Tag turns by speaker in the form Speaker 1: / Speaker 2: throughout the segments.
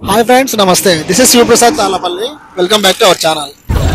Speaker 1: hi friends నమస్తే this is Shivaprasad Tallapalli welcome back to our channel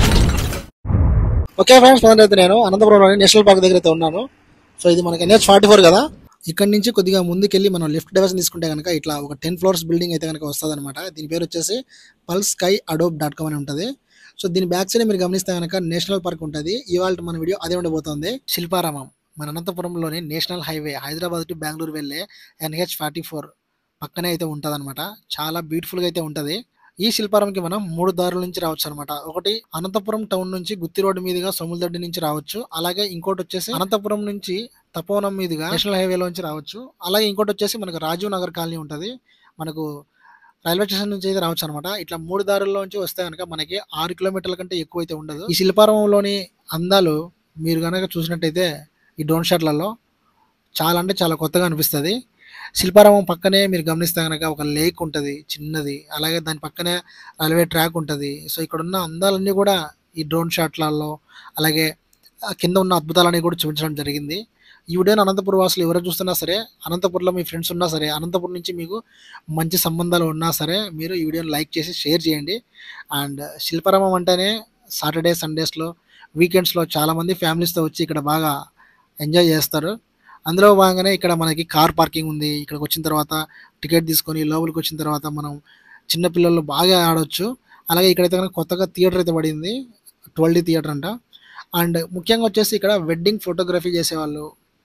Speaker 1: okay friends present అయితే నేను అనంతపురంలోని national park దగ్గర అయితే ఉన్నాను సో ఇది మనకి ఎన్హెచ్ ఫార్టీ ఫోర్ కదా ఇక్కడ నుంచి కొద్దిగా ముందుకెళ్ళి మనం లిఫ్ట్ డెవైస్ తీసుకుంటే కనుక ఇట్లా ఒక టెన్ ఫ్లోర్స్ బిల్డింగ్ అయితే కనుక వస్తుంది అనమాట దీని పేరు వచ్చేసి pulse sky Adobe dot com అని ఉంటుంది సో దీని బ్యాక్ సైడ్ మీరు గమనిస్తే కనుక నేషనల్ పార్క్ ఉంటుంది ఇవాళ మన వీడియో అదే ఉండబోతోంది శిల్పారామం మన అనంతపురంలోని national highway Hyderabad to Bengaluru వెళ్ళే ఎన్హెచ్ ఫార్టీ ఫోర్ పక్కనే అయితే ఉంటుంది అనమాట చాలా బ్యూటిఫుల్గా అయితే ఉంటుంది ఈ శిల్పారాంకి మనం మూడు దారుల నుంచి రావచ్చు అనమాట ఒకటి అనంతపురం టౌన్ నుంచి గుత్తి రోడ్డు మీదుగా సొమ్ములదొడ్డి నుంచి రావచ్చు అలాగే ఇంకోటి వచ్చేసి అనంతపురం నుంచి తపోవనం మీదుగా నేషనల్ హైవేలో నుంచి రావచ్చు అలాగే ఇంకోటి వచ్చేసి మనకు రాజీవ్ నగర్ కాలనీ ఉంటుంది మనకు రైల్వే స్టేషన్ నుంచి అయితే రావచ్చు అనమాట ఇట్లా మూడు దారుల్లో నుంచి వస్తే కనుక మనకి ఆరు కిలోమీటర్ల కంటే ఎక్కువ అయితే ఉండదు ఈ శిల్పారామంలోని అందాలు మీరు కనుక చూసినట్టయితే ఈ డ్రోన్ షాట్లలో చాలా అంటే చాలా కొత్తగా అనిపిస్తుంది శిల్పారామం పక్కనే మీరు గమనిస్తే కనుక ఒక లేక్ ఉంటుంది చిన్నది అలాగే దాని పక్కనే రైల్వే ట్రాక్ ఉంటుంది సో ఇక్కడ ఉన్న అందాలన్నీ కూడా ఈ డ్రోన్ షాట్లలో అలాగే ఆ కింద ఉన్న అద్భుతాలన్నీ కూడా చూపించడం జరిగింది ఈ వీడియోని అనంతపురం వాసులు ఎవరు చూస్తున్నా సరే అనంతపురంలో మీ ఫ్రెండ్స్ ఉన్నా సరే అనంతపురం నుంచి మీకు మంచి సంబంధాలు ఉన్నా సరే మీరు ఈ వీడియోని లైక్ చేసి షేర్ చేయండి అండ్ శిల్పారామం అంటేనే సాటర్డే సండేస్లో వీకెండ్స్లో చాలామంది ఫ్యామిలీస్తో వచ్చి ఇక్కడ బాగా ఎంజాయ్ చేస్తారు అందులో భాగంగానే ఇక్కడ మనకి కార్ పార్కింగ్ ఉంది ఇక్కడికి వచ్చిన తర్వాత టికెట్ తీసుకొని లోపలికి వచ్చిన తర్వాత మనం చిన్న పిల్లలు బాగా ఆడొచ్చు అలాగే ఇక్కడైతే కనుక కొత్తగా థియేటర్ అయితే పడింది ట్వెల్వ్ డి థియేటర్ అంట అండ్ ముఖ్యంగా వచ్చేసి ఇక్కడ వెడ్డింగ్ ఫోటోగ్రఫీ చేసేవాళ్ళు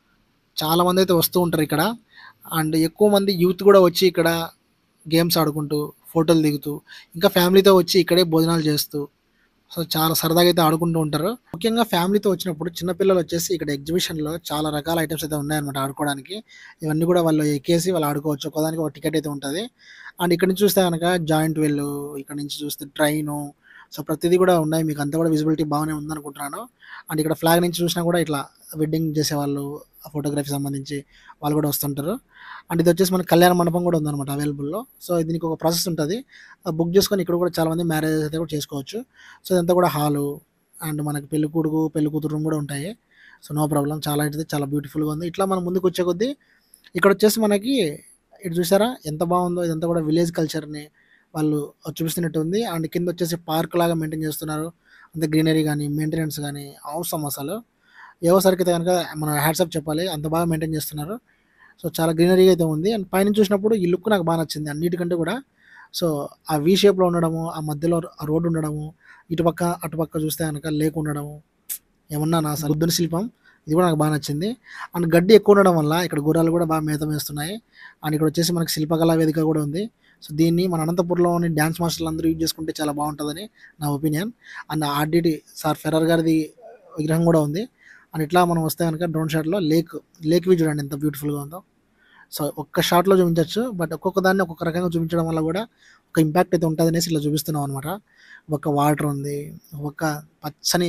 Speaker 1: చాలా మంది అయితే వస్తూ ఉంటారు ఇక్కడ అండ్ ఎక్కువ మంది యూత్ కూడా వచ్చి ఇక్కడ గేమ్స్ ఆడుకుంటూ ఫోటోలు దిగుతూ ఇంకా ఫ్యామిలీతో వచ్చి ఇక్కడే భోజనాలు చేస్తూ సో చాలా సరదాగా అయితే ఆడుకుంటూ ఉంటారు ముఖ్యంగా ఫ్యామిలీతో వచ్చినప్పుడు చిన్నపిల్లలు వచ్చేసి ఇక్కడ ఎగ్జిబిషన్లో చాలా రకాల ఐటమ్స్ అయితే ఉన్నాయన్నమాట ఆడుకోవడానికి ఇవన్నీ కూడా వాళ్ళు ఎక్కేసి వాళ్ళు ఆడుకోవచ్చు ఒకదానికి ఒక టికెట్ అయితే ఉంటుంది అండ్ ఇక్కడ నుంచి చూస్తే కనుక జాయింట్ వెల్ ఇక్కడ నుంచి చూస్తే ట్రైను సో ప్రతిదీ కూడా ఉన్నాయి మీకు అంతా కూడా విజిబిలిటీ బాగానే ఉందనుకుంటున్నాను అండ్ ఇక్కడ ఫ్లాగ్ నుంచి చూసినా కూడా ఇట్లా వెడ్డింగ్ చేసేవాళ్ళు ఫోటోగ్రఫీ సంబంధించి వాళ్ళు కూడా వస్తుంటారు అండ్ ఇది వచ్చేసి మనకి కళ్యాణ మండపం కూడా ఉందన్నమాట అవైలబుల్లో సో దీనికి ఒక ప్రాసెస్ ఉంటుంది బుక్ చేసుకొని ఇక్కడ కూడా చాలా మంది మ్యారేజ్ అయితే కూడా చేసుకోవచ్చు సో ఇదంతా కూడా హాలు అండ్ మనకి పెళ్లి కొడుకు పెళ్లి కూతురు రూమ్ కూడా ఉంటాయి సో నో ప్రాబ్లం చాలా అయితే చాలా బ్యూటిఫుల్గా ఉంది ఇట్లా మనం ముందుకు వచ్చే కొద్దీ ఇక్కడ వచ్చేసి మనకి ఇటు చూసారా ఎంత బాగుందో ఇదంతా కూడా విలేజ్ కల్చర్ని వాళ్ళు చూపిస్తున్నట్టు ఉంది అండ్ కింద వచ్చేసి పార్క్ లాగా మెయింటైన్ చేస్తున్నారు అంత గ్రీనరీ కానీ మెయింటెనెన్స్ కానీ అవసరం అసలు ఏవో సరికి అయితే కనుక మనం హ్యాట్సప్ చెప్పాలి అంత బాగా మెయింటైన్ చేస్తున్నారు సో చాలా గ్రీనరీగా అయితే ఉంది అండ్ పైన చూసినప్పుడు ఈ లుక్ నాకు బాగా నచ్చింది అన్నిటికంటే కూడా సో ఆ వీ షేప్లో ఉండడము ఆ మధ్యలో ఆ రోడ్డు ఉండడము ఇటుపక్క అటుపక్క చూస్తే కనుక లేక్ ఉండడము ఏమన్నా నా అసలు బుద్ధుని శిల్పం ఇది కూడా నాకు బాగా నచ్చింది అండ్ గడ్డి ఎక్కువ ఉండడం వల్ల ఇక్కడ గుర్రాలు కూడా బాగా మేత వేస్తున్నాయి అండ్ ఇక్కడ వచ్చేసి మనకి శిల్పకళా వేదిక కూడా ఉంది సో దీన్ని మన అనంతపురంలోని డ్యాన్స్ మాస్టర్లు అందరూ యూజ్ చేసుకుంటే చాలా బాగుంటుందని నా opinion and RDT sir Ferrer గారిది విగ్రహం కూడా ఉంది అండ్ ఇట్లా మనం వస్తే కనుక డ్రోన్ షాట్లో లేక్ లేక్ వ్యూ చూడండి ఎంత బ్యూటిఫుల్గా ఉందో సో ఒక్క షాట్లో చూపించవచ్చు బట్ ఒక్కొక్క దాన్ని ఒక్కొక్క రకంగా చూపించడం వల్ల కూడా ఒక ఇంపాక్ట్ అయితే ఉంటుంది అనేసి ఇట్లా చూపిస్తున్నాం అనమాట ఒక వాటర్ ఉంది ఒక పచ్చని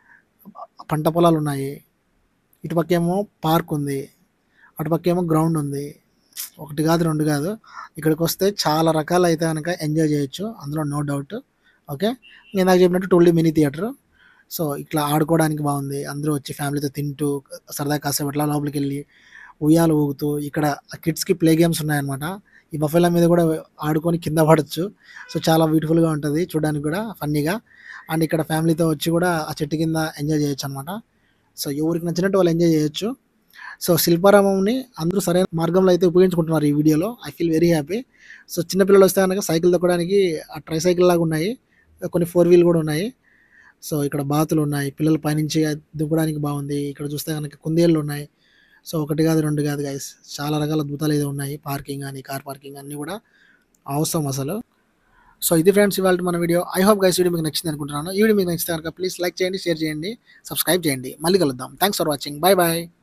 Speaker 1: పంట పొలాలు ఉన్నాయి ఇటుపక్క ఏమో పార్క్ ఉంది అటుపక్క ఏమో గ్రౌండ్ ఉంది ఒకటి కాదు రెండు కాదు ఇక్కడికి వస్తే చాలా రకాలు అయితే కనుక ఎంజాయ్ చేయొచ్చు అందులో నో డౌట్ ఓకే నేను నాకు చెప్పినట్టు టోల్లీ మినీ థియేటర్ సో ఇట్లా ఆడుకోవడానికి బాగుంది అందరూ వచ్చి ఫ్యామిలీతో తింటూ సరదా కాసేపు ఇట్లా లోపలికి వెళ్ళి ఉయ్యాలు ఊగుతూ ఇక్కడ కిడ్స్కి ప్లే గేమ్స్ ఉన్నాయన్నమాట ఈ బఫెలా మీద కూడా ఆడుకొని కింద పడవచ్చు సో చాలా బ్యూటిఫుల్గా ఉంటుంది చూడడానికి కూడా ఫన్నీగా అండ్ ఇక్కడ ఫ్యామిలీతో వచ్చి కూడా ఆ చెట్టు కింద ఎంజాయ్ చేయొచ్చు అనమాట సో ఎవరికి నచ్చినట్టు వాళ్ళు ఎంజాయ్ చేయొచ్చు సో శిల్పారామంని అందరూ సరైన మార్గంలో అయితే ఉపయోగించుకుంటున్నారు ఈ వీడియోలో I feel very happy so చిన్నపిల్లలు వస్తే కనుక సైకిల్ తొక్కడానికి ఆ ట్రై సైకిల్ లాగా ఉన్నాయి కొన్ని ఫోర్ వీల్ కూడా ఉన్నాయి సో ఇక్కడ బాతులు ఉన్నాయి పిల్లలు పైనుంచి దిగడానికి బాగుంది ఇక్కడ చూస్తే కనుక కుందేళ్ళు ఉన్నాయి సో ఒకటి కాదు రెండు కాదు గైస్ చాలా రకాల అద్భుతాలు అయితే ఉన్నాయి పార్కింగ్ కానీ కార్ పార్కింగ్ అన్నీ కూడా అవసరం అసలు సో ఇది ఫ్రెండ్స్ ఇవాళ మన video I hope guys video మీకు నచ్చింది అనుకుంటున్నాను ఈ వీడియో మీకు నచ్చితే కనుక ప్లీజ్ లైక్ చేయండి షేర్ చేయండి సబ్స్క్రైబ్ చేయండి మళ్ళీ కలుద్దాం thanks for watching bye bye